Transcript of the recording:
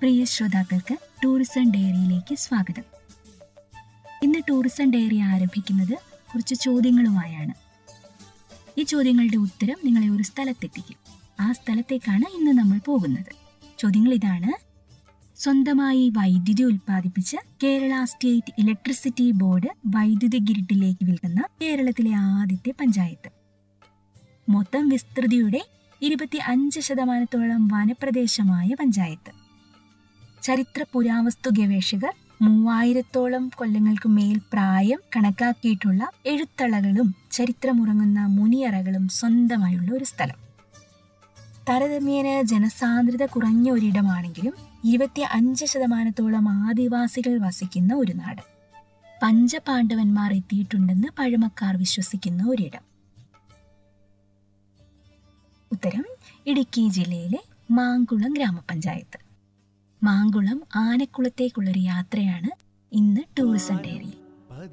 പ്രിയ ശ്രോതാക്കൾക്ക് ടൂറിസം ഡയറിയിലേക്ക് സ്വാഗതം ഇന്ന് ടൂറിസം ഡയറി ആരംഭിക്കുന്നത് കുറച്ച് ചോദ്യങ്ങളുമായാണ് ഈ ചോദ്യങ്ങളുടെ ഉത്തരം നിങ്ങളെ ഒരു സ്ഥലത്തെത്തിക്കും ആ സ്ഥലത്തേക്കാണ് ഇന്ന് നമ്മൾ പോകുന്നത് ചോദ്യങ്ങൾ ഇതാണ് സ്വന്തമായി വൈദ്യുതി ഉൽപ്പാദിപ്പിച്ച് കേരള സ്റ്റേറ്റ് ഇലക്ട്രിസിറ്റി ബോർഡ് വൈദ്യുതി ഗ്രിഡിലേക്ക് വിൽക്കുന്ന കേരളത്തിലെ ആദ്യത്തെ പഞ്ചായത്ത് മൊത്തം വിസ്തൃതിയുടെ ഇരുപത്തി അഞ്ച് ശതമാനത്തോളം വനപ്രദേശമായ പഞ്ചായത്ത് ചരിത്ര പുരാവസ്തു ഗവേഷകർ മൂവായിരത്തോളം കൊല്ലങ്ങൾക്ക് മേൽ പ്രായം കണക്കാക്കിയിട്ടുള്ള എഴുത്തളകളും ചരിത്രമുറങ്ങുന്ന മുനിയറകളും സ്വന്തമായുള്ള ഒരു സ്ഥലം താരതമ്യേന ജനസാന്ദ്രത കുറഞ്ഞ ഒരിടമാണെങ്കിലും ഇരുപത്തി അഞ്ച് ശതമാനത്തോളം ആദിവാസികൾ വസിക്കുന്ന ഒരു നാട് പഞ്ചപാണ്ഡവന്മാർ എത്തിയിട്ടുണ്ടെന്ന് പഴമക്കാർ വിശ്വസിക്കുന്ന ഒരിടം ഉത്തരം ഇടുക്കി ജില്ലയിലെ മാങ്കുളം ഗ്രാമപഞ്ചായത്ത് മാങ്കുളം ആനക്കുളത്തേക്കുള്ളൊരു യാത്രയാണ് ഇന്ന് ടൂറിസം ഡയറിയിൽ